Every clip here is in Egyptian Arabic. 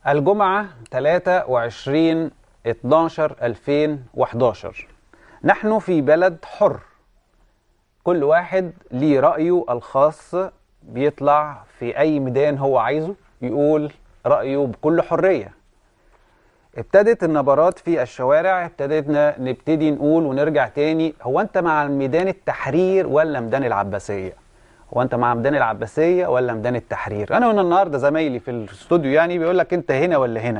الجمعة 23 12 2011 نحن في بلد حر كل واحد ليه رأيه الخاص بيطلع في أي ميدان هو عايزه يقول رأيه بكل حرية ابتدت النبرات في الشوارع ابتدتنا نبتدي نقول ونرجع تاني هو انت مع ميدان التحرير ولا ميدان العباسية هو انت مع ميدان العباسية ولا ميدان التحرير انا وانا النهارده زمايلي في الاستوديو يعني بيقول لك انت هنا ولا هنا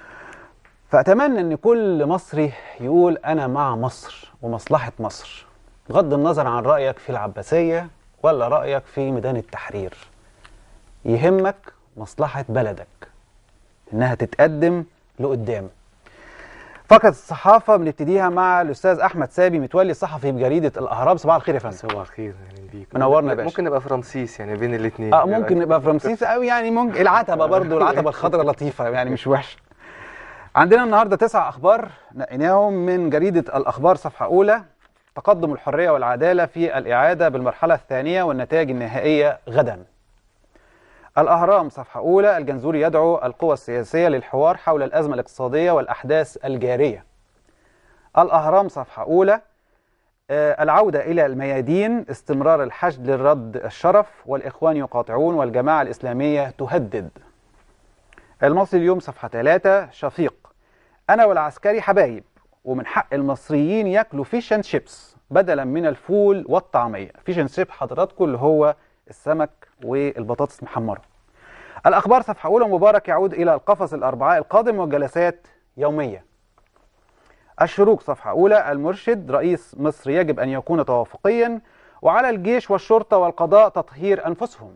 فاتمنى ان كل مصري يقول انا مع مصر ومصلحة مصر بغض النظر عن رأيك في العباسية ولا رأيك في ميدان التحرير يهمك مصلحة بلدك انها تتقدم لقدام فقرة الصحافة بنبتديها مع الأستاذ أحمد سابي متولي صحفي بجريدة الأهرام صباح الخير يا فندم صباح الخير اهلا بيك منورنا يا باشا. ممكن نبقى فرانسيس يعني بين الاثنين اه ممكن نبقى في رمسيس أو يعني ممكن العتبة برضو العتبة الخضراء لطيفة يعني مش وحشة عندنا النهاردة تسع أخبار نقيناهم من جريدة الأخبار صفحة أولى تقدم الحرية والعدالة في الإعادة بالمرحلة الثانية والنتائج النهائية غدا الأهرام صفحة أولى الجنزوري يدعو القوى السياسية للحوار حول الأزمة الاقتصادية والأحداث الجارية الأهرام صفحة أولى آه، العودة إلى الميادين استمرار الحشد للرد الشرف والإخوان يقاطعون والجماعة الإسلامية تهدد المصري اليوم صفحة 3 شفيق أنا والعسكري حبايب ومن حق المصريين ياكلوا فيش اند شيبس بدلا من الفول والطعمية فيش اند شيب حضراتكم اللي هو السمك والبطاطس المحمرة الأخبار صفحة أولى مبارك يعود إلى القفص الأربعاء القادم والجلسات يومية الشروق صفحة أولى المرشد رئيس مصر يجب أن يكون توافقيا وعلى الجيش والشرطة والقضاء تطهير أنفسهم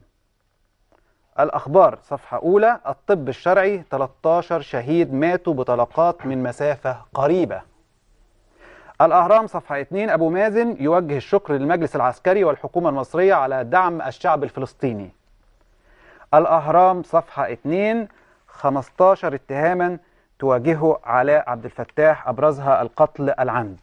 الأخبار صفحة أولى الطب الشرعي 13 شهيد ماتوا بطلقات من مسافة قريبة الأهرام صفحة 2 أبو مازن يوجه الشكر للمجلس العسكري والحكومة المصرية على دعم الشعب الفلسطيني الأهرام صفحة 2 15 اتهاما تواجهه علاء عبد الفتاح أبرزها القتل العمد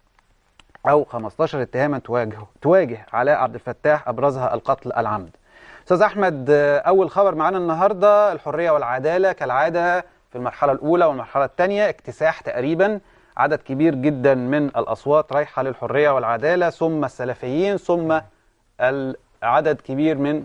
أو 15 اتهاما تواجهه تواجه علاء عبد الفتاح أبرزها القتل العمد أستاذ أحمد آه، أول خبر معانا النهاردة الحرية والعدالة كالعادة في المرحلة الأولى والمرحلة الثانية اكتساح تقريبا عدد كبير جدا من الأصوات رايحة للحرية والعدالة ثم السلفيين ثم عدد كبير من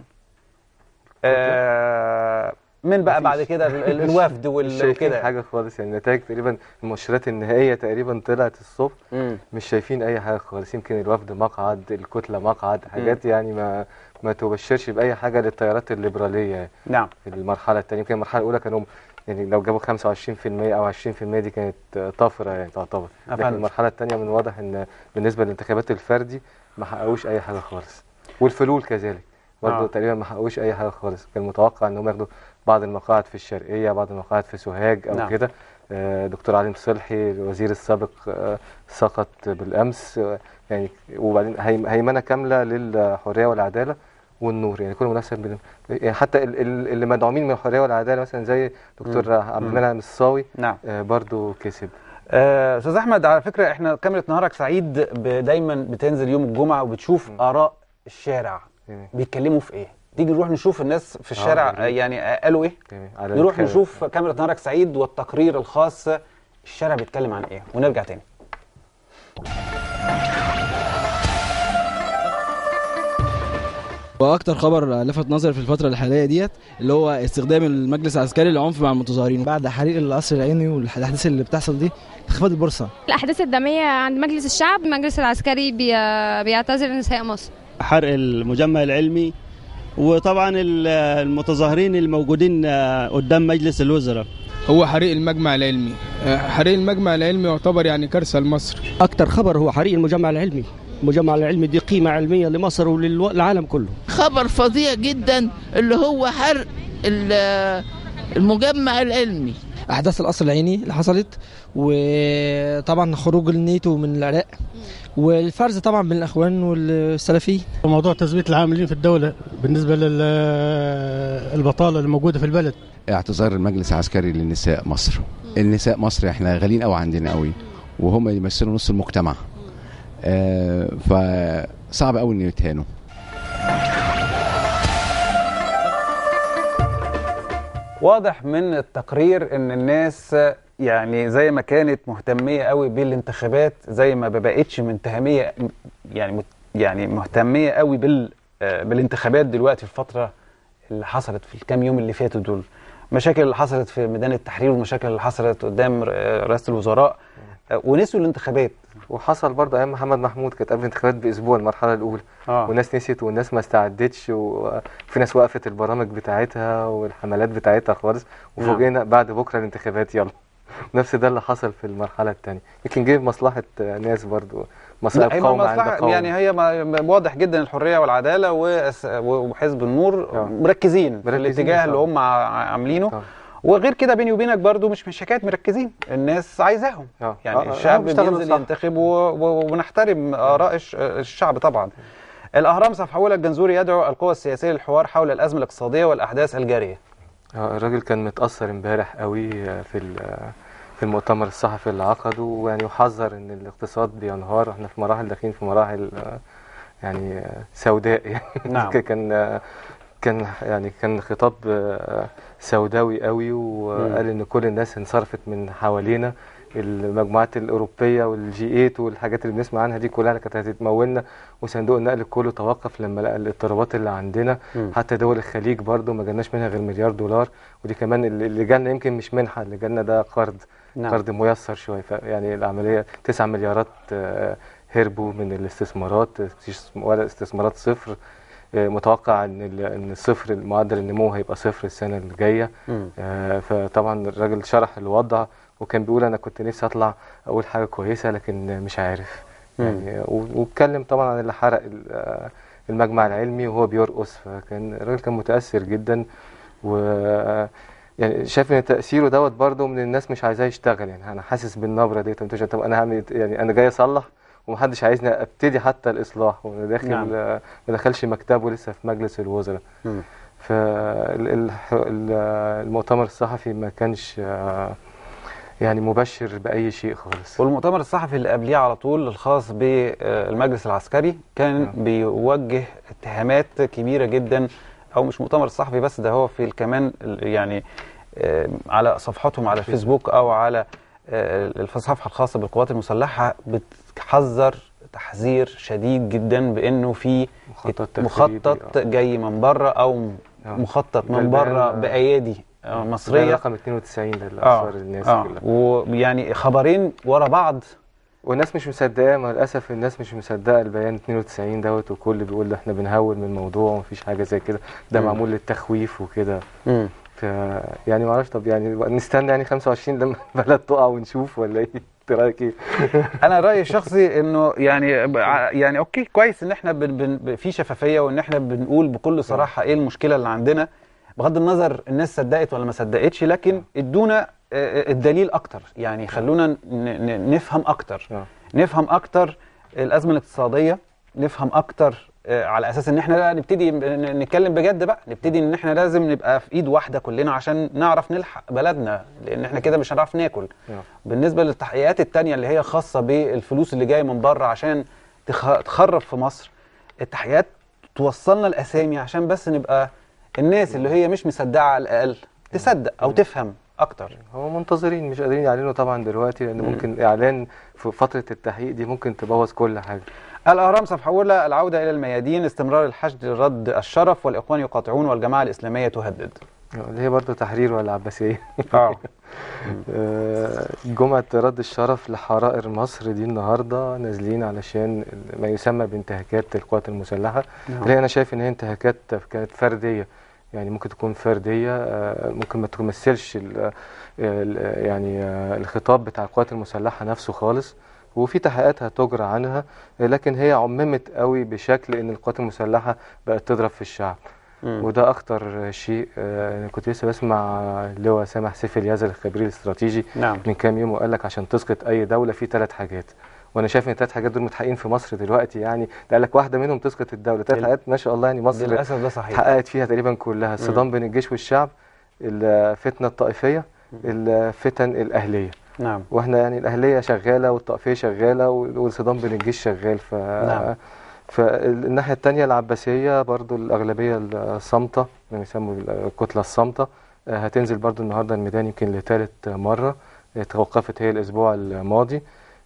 آه من بقى بعد مفيش. كده ال- ال- الوفد مش وال- شايفين وكده حاجه خالص يعني النتائج تقريبا المؤشرات النهائيه تقريبا طلعت الصبح مم. مش شايفين اي حاجه خالص يمكن الوفد مقعد الكتله مقعد حاجات يعني ما ما تبشرش باي حاجه للتيارات الليبراليه يعني نعم في المرحله الثانيه يمكن المرحله الاولى كانوا يعني لو جابوا 25% او 20% دي كانت آه، طفره يعني تعتبر لكن أفهم. المرحله الثانيه من واضح ان بالنسبه للانتخابات الفردي ما حققوش اي حاجه خالص والفلول كذلك برضه آه. تقريبا ما حققوش اي حاجه خالص كان متوقع ان هم ياخدوا بعض المقاعد في الشرقيه بعض المقاعد في سوهاج او نعم. كده آه، دكتور علي صلحي الوزير السابق آه، سقط بالامس آه، يعني وبعدين هيم- هيمنه كامله للحريه والعداله والنور يعني كل منافسه بين يعني حتى ال- ال- اللي مدعومين من الحريه والعداله مثلا زي دكتور عبد المنعم الصاوي نعم آه، برضو كسب آه، استاذ احمد على فكره احنا كاميرا نهارك سعيد ب- دايما بتنزل يوم الجمعه وبتشوف اراء الشارع يعني بيتكلموا في ايه تيجي نروح نشوف الناس في الشارع جميل. آه، يعني آه، قالوا ايه يعني على نروح الكاميرا. نشوف كاميرا نهارك سعيد والتقرير الخاص الشارع بيتكلم عن ايه ونرجع تاني واكتر خبر لفت نظري في الفتره الحاليه ديت اللي هو استخدام المجلس العسكري للعنف مع المتظاهرين بعد حريق القصر العيني والاحداث اللي بتحصل دي انخفاض البورصه الأحداث الدموية عند مجلس الشعب المجلس العسكري بي- بيعتذر لنساء مصر حرق المجمع العلمي وطبعا ال- المتظاهرين الموجودين آه، قدام مجلس الوزراء هو حريق المجمع العلمي آه، حريق المجمع العلمي يعتبر يعني كارثة لمصر اكتر خبر هو حريق المجمع العلمي المجمع العلمي دي قيمه علميه لمصر وللعالم كله خبر فظيع جدا اللي هو حرق ال- المجمع العلمي احداث القصر العيني اللي حصلت وطبعا خروج الناتو من العراق والفرز طبعا بين الاخوان والسلفيين موضوع تثبيت العاملين في الدولة بالنسبة للبطالة اللي موجودة في البلد اعتذار المجلس العسكري للنساء مصر النساء مصر احنا غاليين قوي عندنا قوي وهم يمثلوا نص المجتمع آه فصعب قوي انه يتهانوا واضح من التقرير ان الناس يعني زي ما كانت مهتميه قوي بالانتخابات زي ما ما بقتش منتهميه يعني مت- يعني مهتميه قوي بال آه، بالانتخابات دلوقتي في الفتره اللي حصلت في الكام يوم اللي فاتوا دول المشاكل اللي حصلت في ميدان التحرير والمشاكل اللي حصلت قدام آه، رئاسه الوزراء آه، ونسوا الانتخابات وحصل برضه ايام محمد محمود كانت قبل الانتخابات باسبوع المرحله الاولى آه. والناس نسيت والناس ما استعدتش وفي ناس وقفت البرامج بتاعتها والحملات بتاعتها خالص وفوجئنا بعد بكره الانتخابات يلا نفس ده اللي حصل في المرحله الثانيه يمكن جه مصلحه ناس برضه مصلحه لا، هي قوم عند مصلحة قوم يعني هي ما- واضح جدا الحريه والعداله وأس- وحزب النور مركزين في الاتجاه اللي هم ع- عاملينه وغير كده بيني وبينك برضو مش مش حكايه مركزين الناس عايزاهم آه. يعني آه، آه، الشعب بيشتغلوا بينزل صح. ينتخب و- و- ونحترم اراء الش- الشعب طبعا الاهرام صفحه اولى الجنزوري يدعو القوى السياسيه للحوار حول الازمه الاقتصاديه والاحداث الجاريه آه، الراجل كان متأثر امبارح قوي آه، في ال- آه، في المؤتمر الصحفي اللي عقده ويعني وحذر ان الاقتصاد بينهار احنا في مراحل داخلين في مراحل آه، يعني آه، سوداء يعني نعم. كان آه، كان يعني كان خطاب آه، سوداوي قوي وقال ان كل الناس انصرفت من حوالينا المجموعات الاوروبيه والجي 8 والحاجات اللي بنسمع عنها دي كلها كانت هتتمولنا وصندوق النقد كله توقف لما لقى الاضطرابات اللي عندنا مم. حتى دول الخليج برضو ما جالناش منها غير مليار دولار ودي كمان اللي اللي جالنا يمكن مش منحه اللي جالنا ده قرض نعم. قرض ميسر شويه ف- يعني العمليه 9 مليارات آه، هربوا من الاستثمارات استث- ولا استثمارات صفر آه، متوقع ان ال- ان الصفر معدل النمو هيبقى صفر السنه اللي جايه مم. آه، فطبعا الراجل شرح الوضع وكان بيقول انا كنت نفسي اطلع اقول حاجه كويسه لكن مش عارف مم. يعني و- واتكلم طبعا عن اللي حرق ال- آه، المجمع العلمي وهو بيرقص فكان الراجل كان متاثر جدا و يعني شايف ان تاثيره دوت برضه من الناس مش عايزاه يشتغل يعني انا حاسس بالنبره ديت انت طب انا هعمل إيه؟ يعني انا جاي اصلح ومحدش عايزني ابتدي حتى الاصلاح وانا داخل نعم. آه، ما دخلش مكتبه لسه في مجلس الوزراء مم. فالمؤتمر الصحفي ما كانش آه، يعني مبشر بأي شيء خالص والمؤتمر الصحفي اللي قبليه على طول الخاص بالمجلس العسكري كان بيوجه اتهامات كبيره جدا او مش مؤتمر الصحفي بس ده هو في كمان ال- يعني آه، على صفحتهم على الفيسبوك او على آه، الصفحه الخاصه بالقوات المسلحه بتحذر تحذير شديد جدا بانه في مخطط تخريبي، مخطط جاي من بره او مخطط من غلبان، بره آه. بايادي آه، ده مصريه رقم 92 ده اللي أثر الناس آه. كلها ويعني خبرين ورا بعض والناس مش مصدقاه ما للاسف الناس مش مصدقه البيان 92 دوت وكل بيقول ده احنا بنهول من الموضوع ومفيش حاجه زي كده ده مم. معمول للتخويف وكده مم. ف يعني ما اعرفش طب يعني نستنى يعني 25 لما البلد تقع ونشوف ولا ايه انت رايك ايه؟ انا رايي الشخصي انه يعني يعني اوكي كويس ان احنا بن بن في شفافيه وان احنا بنقول بكل صراحه ايه المشكله اللي عندنا بغض النظر الناس صدقت ولا ما صدقتش لكن ادونا آه، الدليل اكتر يعني خلونا ن- ن- نفهم اكتر آه. نفهم اكتر الازمه الاقتصاديه نفهم اكتر آه، على اساس ان احنا لا نبتدي ن- نتكلم بجد بقى نبتدي ان احنا لازم نبقى في ايد واحده كلنا عشان نعرف نلحق بلدنا لان احنا كده مش هنعرف ناكل آه. بالنسبه للتحقيقات التانية اللي هي خاصه بالفلوس اللي جايه من بره عشان تخ- تخرب في مصر التحقيقات توصلنا الاسامي عشان بس نبقى الناس اللي هي مش مصدقه على الاقل تصدق او تفهم اكتر هو منتظرين مش قادرين يعلنوا طبعا دلوقتي لان مم. ممكن اعلان في فتره التحقيق دي ممكن تبوظ كل حاجه الاهرام صفحه اولى العوده الى الميادين استمرار الحشد لرد الشرف والاخوان يقاطعون والجماعه الاسلاميه تهدد اللي هي برضه تحرير ولا عباسيه اه آه، جمعة رد الشرف لحرائر مصر دي النهارده نازلين علشان ما يسمى بانتهاكات القوات المسلحة نعم. اللي هي انا شايف ان هي انتهاكات كانت فردية يعني ممكن تكون فردية آه، ممكن ما تمثلش ال- ال- يعني آه، الخطاب بتاع القوات المسلحة نفسه خالص وفي تحقيقات هتجرى عنها آه، لكن هي عممت قوي بشكل ان القوات المسلحة بقت تضرب في الشعب مم. وده اخطر شيء آه، انا كنت لسه بسمع اللواء سامح سيف اليازر الخبير الاستراتيجي نعم. من كام يوم وقال لك عشان تسقط اي دوله في ثلاث حاجات وانا شايف ان الثلاث حاجات دول متحققين في مصر دلوقتي يعني ده قال لك واحده منهم تسقط الدوله ثلاث لل- حاجات ما شاء الله يعني مصر للاسف ده صحيح اتحققت فيها تقريبا كلها الصدام بين الجيش والشعب الفتنه الطائفيه الفتن الاهليه نعم واحنا يعني الاهليه شغاله والطائفيه شغاله والصدام بين الجيش شغال ف نعم. فالناحيه الثانيه العباسيه برضو الاغلبيه الصامته يعني يسموا الكتله الصامته آه، هتنزل برضو النهارده الميدان يمكن لثالث مرة آه، توقفت هي الأسبوع الماضي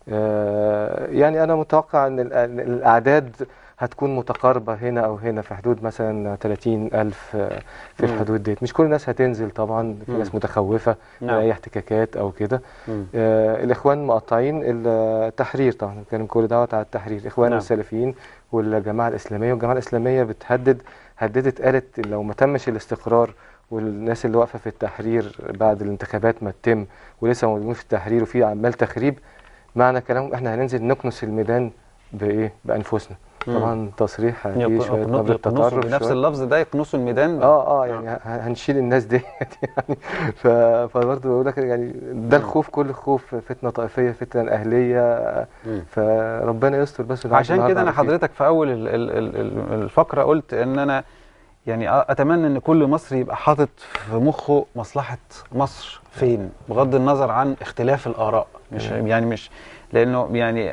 آه، يعني أنا متوقع إن ال- إن الأعداد هتكون متقاربة هنا أو هنا في حدود مثلا 30 ألف آه، في مم. الحدود ديت مش كل الناس هتنزل طبعا في مم. ناس متخوفة من نعم. أي احتكاكات أو كده مم. آه، الإخوان مقطعين التحرير طبعا بنتكلم كل دوت على التحرير الإخوان نعم. والسلفيين والجماعة الإسلامية والجماعة الإسلامية بتهدد هددت قالت لو ما تمش الاستقرار والناس اللي واقفة في التحرير بعد الانتخابات ما تتم ولسه موجودين في التحرير وفي عمال تخريب معنى كلامهم احنا هننزل نكنس الميدان بإيه بأنفسنا مم. طبعا تصريح فيه يق- شوية يقن- نبرة يقنصوا تطرف بنفس شوية. اللفظ ده يقنصوا الميدان اه اه يعني ه- هنشيل الناس ديت يعني ف... فبرضه بقول لك يعني ده الخوف كل خوف فتنه طائفيه فتنه اهليه مم. فربنا يستر بس ونعدي عشان النهاردة كده انا على خير. حضرتك في اول ال- ال- ال- ال- الفقره قلت ان انا يعني أ- اتمنى ان كل مصري يبقى حاطط في مخه مصلحه مصر فين بغض النظر عن اختلاف الاراء مش مم. يعني مش لانه يعني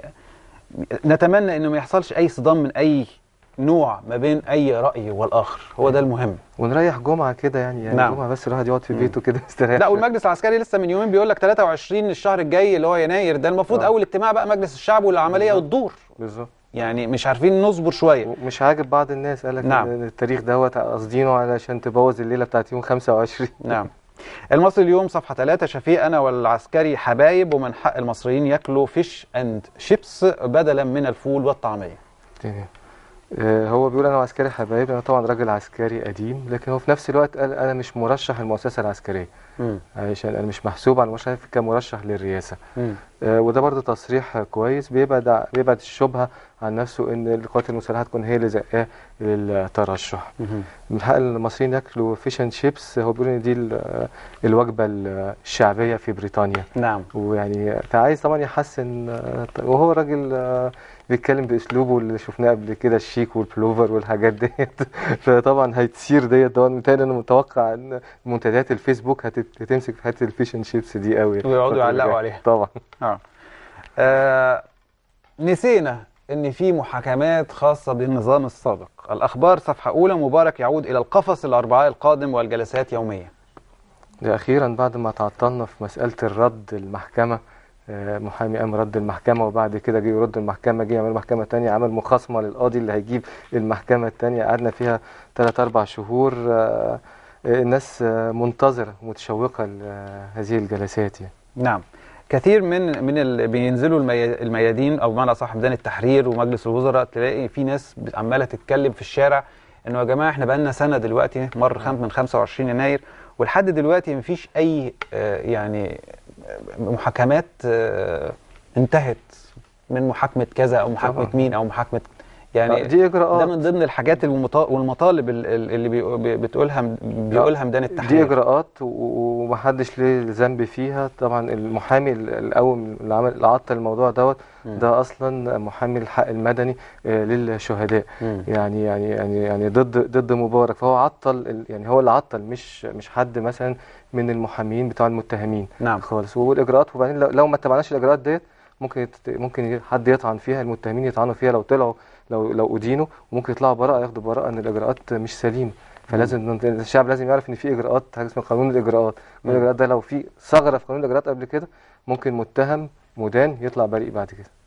نتمنى انه ما يحصلش اي صدام من اي نوع ما بين اي راي والاخر هو ده المهم ونريح جمعه كده يعني يعني نعم. جمعه بس الواحد يقعد في مم. بيته كده يستريح لا شوية. والمجلس العسكري لسه من يومين بيقول لك 23 الشهر الجاي اللي هو يناير ده المفروض آه. اول اجتماع بقى مجلس الشعب والعمليه بالظبط. وتدور بالظبط يعني مش عارفين نصبر شويه مش عاجب بعض الناس قال لك نعم. إن التاريخ دوت قاصدينه علشان تبوظ الليله بتاعت يوم 25 نعم المصري اليوم صفحة 3 شفيق أنا والعسكري حبايب ومن حق المصريين ياكلوا فيش أند شيبس بدلا من الفول والطعمية تمام آه، هو بيقول انا عسكري حبايب انا طبعا راجل عسكري قديم لكن هو في نفس الوقت قال انا مش مرشح المؤسسه العسكريه عشان انا مش محسوب على المرشح كمرشح للرئاسه آه، وده برضه تصريح كويس بيبعد ع- بيبعد الشبهه عن نفسه ان القوات المسلحه تكون هي اللي زقاه للترشح من حق المصريين ياكلوا فيش اند شيبس هو بيقول ان دي ال- الوجبه الشعبيه في بريطانيا نعم ويعني فعايز طبعا يحسن آه، وهو راجل آه، بيتكلم باسلوبه اللي شفناه قبل كده الشيك والبلوفر والحاجات ديت فطبعا هيتثير ديت طبعا بالتالي انا متوقع ان منتديات الفيسبوك هتت- هتمسك في حته الفيش اند شيبس دي قوي ويقعدوا الفترة اللي يعلقوا جاية. عليها. طبعا آه. آه نسينا ان في محاكمات خاصة بالنظام السابق الاخبار صفحة اولى مبارك يعود الى القفص الاربعاء القادم والجلسات يومية ده اخيرا بعد ما تعطلنا في مساله الرد المحكمه آه، محامي قام رد المحكمه وبعد كده جه يرد المحكمه جه يعمل محكمه تانية عمل مخاصمه للقاضي اللي هيجيب المحكمه التانية قعدنا فيها 3 4 شهور آه، آه، الناس آه، منتظره ومتشوقه لهذه الجلسات يعني نعم كثير من من اللي بينزلوا المي- الميادين او بمعنى اصح ميدان التحرير ومجلس الوزراء تلاقي في ناس عماله تتكلم في الشارع انه يا جماعه احنا بقالنا سنه دلوقتي مر خم من 25 يناير ولحد دلوقتي مفيش اي آه، يعني آه، محاكمات آه، انتهت من محاكمه كذا او محاكمه طبعاً. مين او محاكمه آه، يعني دي اجراءات ده من ضمن الحاجات المطا- والمطالب ال- ال- اللي بيقو- بي- بتقولها بيقولها ميدان دي التحرير اجراءات و- و- ومحدش ليه ذنب فيها طبعا المحامي ال- الاول اللي عمل اللي عطل الموضوع دوت مم. ده اصلا محامي الحق المدني آه، للشهداء مم. يعني يعني يعني يعني ضد ضد مبارك فهو عطل ال- يعني هو اللي عطل مش مش حد مثلا من المحامين بتوع المتهمين نعم خالص والاجراءات وبعدين لو, لو ما اتبعناش الاجراءات ديت ممكن يت- ممكن حد يطعن فيها المتهمين يطعنوا فيها لو طلعوا لو لو ادينوا وممكن يطلعوا براءه ياخدوا براءه ان الاجراءات مش سليمه فلازم ننت- الشعب لازم يعرف ان في اجراءات حاجه اسمها قانون الاجراءات قانون مم. الاجراءات ده لو في ثغره في قانون الاجراءات قبل كده ممكن متهم مدان يطلع بريء بعد كده